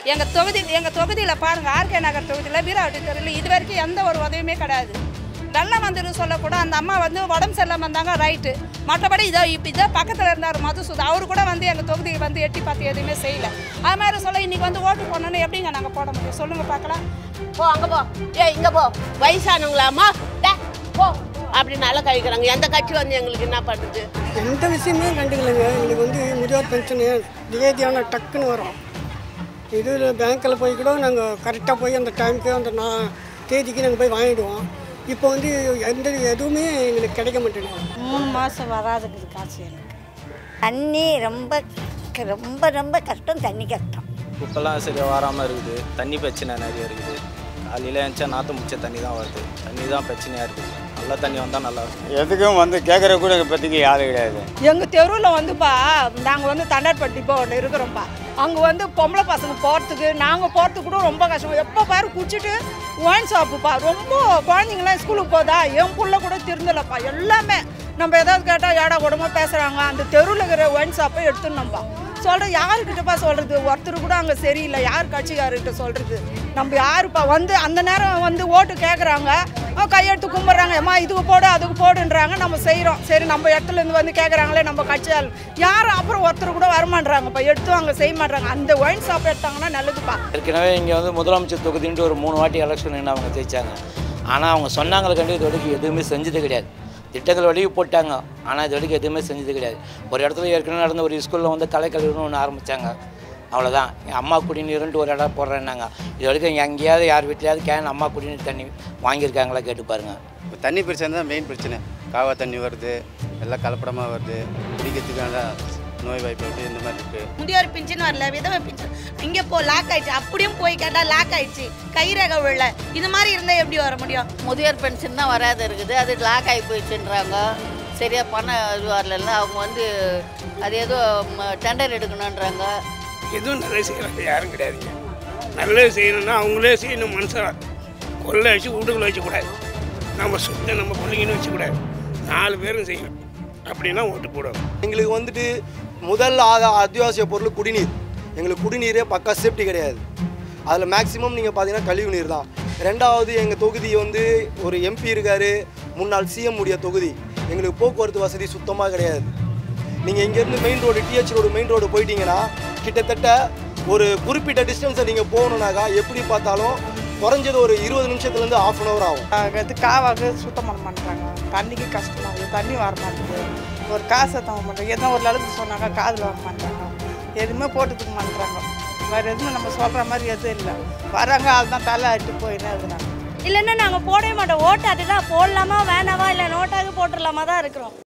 எங்கள் தொகுதி எங்கள் தொகுதியில் பாருங்கள் ஆர்கே நகர் தொகுதியில் வீராவட்டி தெருவில் இது வரைக்கும் எந்த ஒரு உதவியுமே கிடையாது வெள்ளம் வந்துடும் சொல்லக்கூட அந்த அம்மா வந்து உடம்பு சரியில்லாம வந்தாங்க ரைட்டு மற்றபடி இதோ இப்போ இதோ பக்கத்தில் இருந்தார் மதுசூத் அவரு கூட வந்து எங்கள் தொகுதியை வந்து எட்டி பார்த்து எதுவுமே செய்யல அது மாதிரி சொல்ல இன்னைக்கு வந்து ஓட்டு போடணும்னு எப்படிங்க நாங்கள் போட முடியும் சொல்லுங்கள் பார்க்கலாம் போ அங்க போ ஏ இங்க போ வயசானவங்களாம்மா டே, போ அப்படி நல்லா கழிக்கிறாங்க எந்த கட்சி வந்து எங்களுக்கு என்ன பண்ணுது எந்த விஷயமே கண்டுக்கலைங்க எங்களுக்கு வந்து முதியோர் பென்ஷனு தேதியான டக்குன்னு வரும் இது பேங்க்கில் போய் கூட நாங்கள் கரெக்டாக போய் அந்த டைமுக்கு அந்த நான் தேதிக்கு நாங்கள் போய் வாங்கிடுவோம் இப்போ வந்து எந்த எதுவுமே எங்களுக்கு கிடைக்க மாட்டேங்குது மூணு மாதம் வராதுக்குது காசு எனக்கு தண்ணி ரொம்ப க- ரொம்ப ரொம்ப கஷ்டம் தண்ணி கஷ்டம் குப்பெல்லாம் சரியாக வராமல் இருக்குது தண்ணி பிரச்சனை நிறைய இருக்குது காலையில் எழுந்துச்சா நாற்று முடிச்ச தண்ணி தான் வருது தண்ணி தான் பிரச்சனையாக இருக்குது நல்ல தண்ணி வந்தால் நல்லா இருக்கும் எதுக்கும் வந்து கேட்குற கூட இப்போதைக்கு யாரும் கிடையாது எங்கள் தெருவில் வந்துப்பா நாங்கள் வந்து தண்டார்பட்டி இப்போ ஒன்று இருக்கிறோம்ப்பா அங்கே வந்து பொம்பளை பசங்க போகிறதுக்கு நாங்கள் போகிறதுக்கு கூட ரொம்ப கஷ்டம் எப்போ பாரு குடிச்சிட்டு ஒயின் ஷாப்புப்பா ரொம்ப குழந்தைங்களாம் ஸ்கூலுக்கு போதா என் புள்ள கூட திருந்தலப்பா எல்லாமே நம்ம ஏதாவது கேட்டால் ஏடா கூடமா பேசுகிறாங்க அந்த தெருவில் இருக்கிற ஒயின் ஷாப்பை எடுத்துடணும்ப்பா சொல்கிறேன் யாருக்கிட்டப்பா சொல்கிறது ஒருத்தர் கூட அங்கே சரியில்லை யார் கட்சிக்காரர்கிட்ட சொல்கிறது நம்ம யாருப்பா வந்து அந்த நேரம் வந்து ஓட்டு கேட்குறாங்க கையெடுத்து கும்பிட்றாங்க அம்மா இதுக்கு போடு அதுக்கு போடுன்றாங்க நம்ம செய்கிறோம் சரி நம்ம இடத்துல இருந்து வந்து கேட்குறாங்களே நம்ம கட்சியால் யாரும் அப்புறம் ஒருத்தர் கூட வரமாட்றாங்கப்பா எடுத்து அங்கே செய்ய மாட்றாங்க அந்த ஒயின் ஷாப் எடுத்தாங்கன்னா நல்லதுப்பா ஏற்கனவே இங்கே வந்து முதலமைச்சர் தொகுதின்ட்டு ஒரு மூணு வாட்டி எலெக்ஷன் நின்று அவங்க ஜெயிச்சாங்க ஆனால் அவங்க சொன்னாங்களே கண்டு இது வரைக்கும் எதுவுமே செஞ்சது கிடையாது திட்டங்கள் வழிக்கு போட்டாங்க ஆனால் இது வரைக்கும் எதுவுமே செஞ்சது கிடையாது ஒரு இடத்துல ஏற்கனவே நடந்த ஒரு ஸ்கூலில் வந்து கலை கல்லூரின்னு ஒன்று ஆரம்பித்தாங்க அவ்வளோதான் எங்கள் அம்மா குடிநீருன்ட்டு ஒரு இடம் போடுறேன்னாங்க இது வரைக்கும் எங்கேயாவது யார் வீட்லையாவது கேன் அம்மா குடிநீர் தண்ணி வாங்கியிருக்காங்களா கேட்டு பாருங்கள் இப்போ தண்ணி பிரச்சனை தான் மெயின் பிரச்சனை காவா தண்ணி வருது எல்லாம் கலப்படமாக வருது குடிக்கிறதுக்கான நோய் வாய்ப்பு வருது இந்த மாதிரி இருக்குது முதியோர் பிஞ்சுன்னு வரல விதவை பிஞ்சு இங்கே போ லாக் ஆயிடுச்சு அப்படியும் போய் கேட்டால் லாக் ஆயிடுச்சு கைரேகை விழல இது மாதிரி இருந்தால் எப்படி வர முடியும் முதியோர் பென்ஷன் தான் வராது இருக்குது அது லாக் ஆகி போயிடுச்சுன்றாங்க சரியா பணம் இது வரல அவங்க வந்து அது ஏதோ டெண்டர் எடுக்கணுன்றாங்க எதுவும் நல்லது செய்கிறாங்க யாரும் கிடையாதுங்க நல்லது செய்யணும்னா அவங்களே செய்யணும் மனுஷன் கொள்ளை வச்சு வீட்டுக்குள்ள வச்சக்கூடாது நம்ம சொத்தை நம்ம பிள்ளைங்கன்னு வச்சக்கூடாது நாலு பேரும் செய்யணும் அப்படின்னா ஓட்டு போடுவோம் எங்களுக்கு வந்துட்டு முதல் ஆத அத்தியாவசிய பொருள் குடிநீர் எங்களுக்கு குடிநீரே பக்கா சேஃப்டி கிடையாது அதில் மேக்ஸிமம் நீங்கள் பார்த்தீங்கன்னா கழிவு நீர் தான் ரெண்டாவது எங்கள் தொகுதி வந்து ஒரு எம்பி இருக்கார் முன்னாள் சிஎம் உடைய தொகுதி எங்களுக்கு போக்குவரத்து வசதி சுத்தமாக கிடையாது நீங்கள் இங்கேருந்து main road DH road main road போயிட்டீங்கன்னா கிட்டத்தட்ட ஒரு குறிப்பிட்ட டிஸ்டன்ஸை நீங்கள் போகணுன்னாக்கா எப்படி பார்த்தாலும் குறைஞ்சது ஒரு இருபது நிமிஷத்துலேருந்து ஆஃப் அன் ஹவர் ஆகும் இது காவாக்கு சுத்தம் பண்ண மாட்டாங்க தண்ணிக்கு கஷ்டமாக இருக்குது தண்ணி வர மாட்டேங்குது ஒரு காசை தவ மாட்டாங்க எதனா ஒரு அளவுக்கு சொன்னாங்க காதில் வர மாட்டாங்க எதுவுமே போட்டுக்க மாட்டாங்க வேறு எதுவுமே நம்ம சொல்கிற மாதிரி எதுவும் இல்லை வராங்க அதுதான் தலை அட்டு போயின்னு இருக்கிறாங்க இல்லைன்னா நாங்கள் போடவே மாட்டோம் ஓட்டு அதுதான் போடலாமா வேணாமா இல்லை நோட்டாக போட்டுடலாமா தான் இருக்கிறோம்